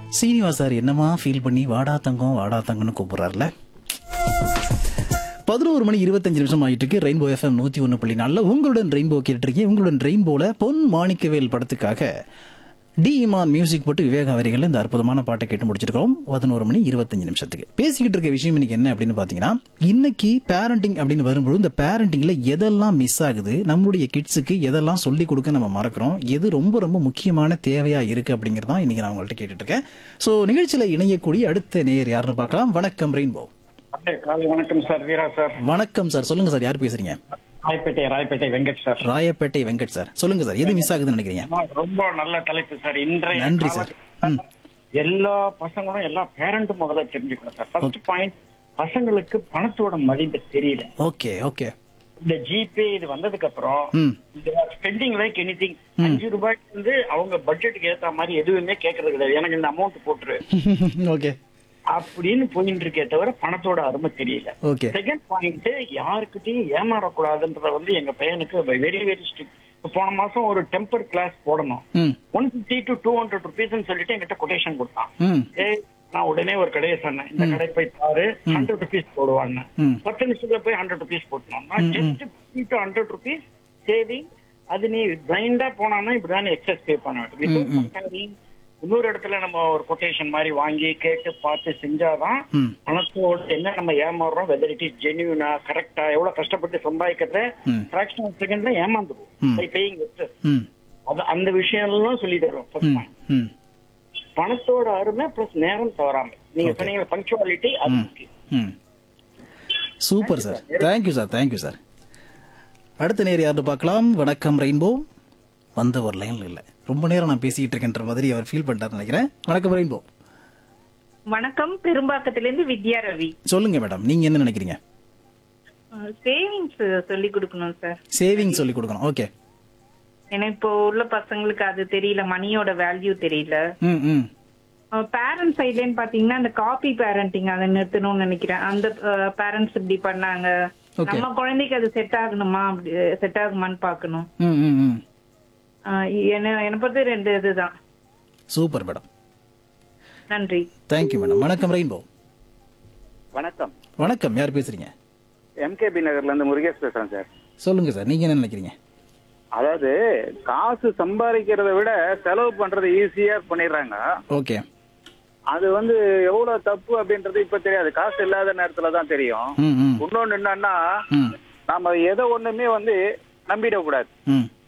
Srinivas sir என்னமா feel பண்ணி வாடா தங்கம் வாடா தங்கம்னு கூப்பிடுறாருல பதினோரு மணி இருபத்தஞ்சு நிமிஷம் ஆயிட்டு இருக்கு ரெயின்போ எஃப்எம் நூத்தி ஒன்று புள்ளி நாலில் உங்களுடன் ரெயின்போ கேட்டிருக்கீங்க உங்களுடன் ரெயின்போல பொன் மாணிக்கவேல் படத்துக்காக டி இமான் மியூசிக் போட்டு விவேக வரிகள் இந்த அற்புதமான பாட்டை கேட்டு முடிச்சிருக்கோம் பதினோரு மணி இருபத்தஞ்சு நிமிஷத்துக்கு பேசிக்கிட்டு இருக்க விஷயம் இன்னைக்கு என்ன அப்படின்னு பார்த்தீங்கன்னா இன்னைக்கு பேரண்டிங் அப்படின்னு வரும்போது இந்த பேரண்டிங்ல எதெல்லாம் மிஸ் ஆகுது நம்மளுடைய கிட்ஸுக்கு எதெல்லாம் சொல்லி கொடுக்க நம்ம மறக்கிறோம் எது ரொம்ப ரொம்ப முக்கியமான தேவையா இருக்கு அப்படிங்கிறது தான் இன்னைக்கு நான் உங்கள்கிட்ட கேட்டுட்டு இருக்கேன் ஸோ நிகழ்ச்சியில இணையக்கூடிய அடுத்த நேயர் யாருன்னு பார்க்கலாம் வணக்கம் ரெயின்போ அப்படியே காலை வணக்கம் சார் வீரா சார் வணக்கம் சார் சொல்லுங்க சார் யார் பேசுறீங்க ராயப்பேட்டை ராயப்பேட்டை வெங்கட் சார் ராயப்பேட்டை வெங்கட் சார் சொல்லுங்க சார் எது மிஸ் ஆகுதுன்னு நினைக்கிறீங்க ஆமா, ரொம்ப நல்ல தலைப்பு சார் இன்றைய நன்றி சார். காலகட்டத்துல எல்லா பசங்களும் எல்லா பேரண்ட்டும் முதல்ல தெரிஞ்சுக்கணும் சார் ஃபர்ஸ்ட் பாயிண்ட் பசங்களுக்கு பணத்தோட மதிப்பு தெரியல ஓகே ஓகே இந்த ஜிபே இது வந்ததுக்கு அப்புறம் ம் இந்த ஸ்பெண்டிங் லைக் எனி திங் அஞ்சு ரூபாய்க்கு வந்து அவங்க பட்ஜெட்டுக்கு ஏத்த மாதிரி எதுவுமே கேட்கறது கிடையாது எனக்கு இந்த அமௌண்ட் போட்டுரு ஓகே அப்படின்னு போயிட்டு இருக்கே தவிர பணத்தோட அருமை தெரியல ஓகே செகண்ட் பாயிண்ட் யாருக்கிட்டையும் ஏமாறக்கூடாதுன்றத வந்து எங்க பையனுக்கு வெரி வெரி ஸ்ட்ரிக்ட் போன மாசம் ஒரு டெம்பர் கிளாஸ் போடணும் ம் one fifty to two hundred rupees சொல்லிட்டு என்கிட்ட கொட்டேஷன் கொடுத்தான் ம் ஏய் நான் உடனே ஒரு கடையை சொன்னேன் இந்த கடை போய் பாரு ஹண்ட்ரட் ருபீஸ் போடுவான்னு ம். பத்து நிமிஷத்துல போய் ஹண்ட்ரட் ருபீஸ் போட்டோம் நான் just fifty to hundred rupees saving அது நீ பிளைண்டா போனான்னா இப்படிதான் எக்ஸஸ் பே பண்ண வேண்டும் இன்னொரு இடத்துல நம்ம ஒரு கொட்டேஷன் மாதிரி வாங்கி கேட்டு பார்த்து செஞ்சாதான் ம் பணத்தோட என்ன நம்ம ஏமாறுறோம் வெதர் இட் இஸ் ஜென்யூனா கரெக்டா எவ்வளவு கஷ்டப்பட்டு சம்பாதிக்கிறத ம். ஃபிராக்ஷன் ஆஃப் செகண்ட்ல ஏமாந்துடும் பை பேயிங் ம் அது அந்த விஷயம் எல்லாம் சொல்லி தரும் ஃபர்ஸ்ட் ம் பாயிண்ட் ம் பணத்தோட அருமை பிளஸ் நேரம் தவறாம நீங்க சொன்னீங்க பங்க்சுவாலிட்டி அது முக்கியம். ம் super sir thank you sir thank you sir அடுத்த நேர் யார்னு பார்க்கலாம் வணக்கம் ரெயின்போ வந்த ஒரு லைன்ல இல்லை ரொம்ப நேரம் நான் பேசிக்கிட்டு இருக்கேன்ற மாதிரி அவர் ஃபீல் பண்ணிட்டாருன்னு நினைக்கிறேன் வணக்கம் ரெயின்போ வணக்கம் பெரும்பாக்கத்திலிருந்து வித்யா ரவி சொல்லுங்க மேடம் நீங்க என்ன நினைக்கிறீங்க சேவிங்ஸ் சொல்லி கொடுக்கணும் சார் சேவிங் சொல்லி கொடுக்கணும் ஓகே ஏன்னா இப்போ உள்ள பசங்களுக்கு அது தெரியல மணியோட வேல்யூ தெரியல ம் ம் பேரண்ட்ஸ் சைட்லன்னு பாத்தீங்கன்னா அந்த காப்பி பேரண்டிங் அதை நிறுத்தணும்னு நினைக்கிறேன் அந்த பேரண்ட்ஸ் இப்படி பண்ணாங்க Okay. நம்ம குழந்தைக்கு அது செட் ஆகணுமா அப்படி செட் ஆகுமான்னு பாக்கணும் ம் ம் ம் என்ன என்னை பொறுத்த ரெண்டு இதுதான் சூப்பர் மேடம் நன்றி தேங்க்யூ மேடம் வணக்கம் ரெயின்போ வணக்கம் வணக்கம் யார் பேசுறீங்க எம்கேபி நகர்ல இருந்து முருகேஷ் பேசுறேன் சார் சொல்லுங்க சார் நீங்க என்ன நினைக்கிறீங்க அதாவது காசு சம்பாதிக்கிறத விட செலவு பண்றது ஈஸியா பண்ணிடுறாங்க ஓகே அது வந்து எவ்வளவு தப்பு அப்படின்றது இப்ப தெரியாது காசு இல்லாத நேரத்துல தான் தெரியும் ம் ம் இன்னொன்னு என்னன்னா ம் நாம எதை ஒண்ணுமே வந்து நம்பிடக்கூடாது ம்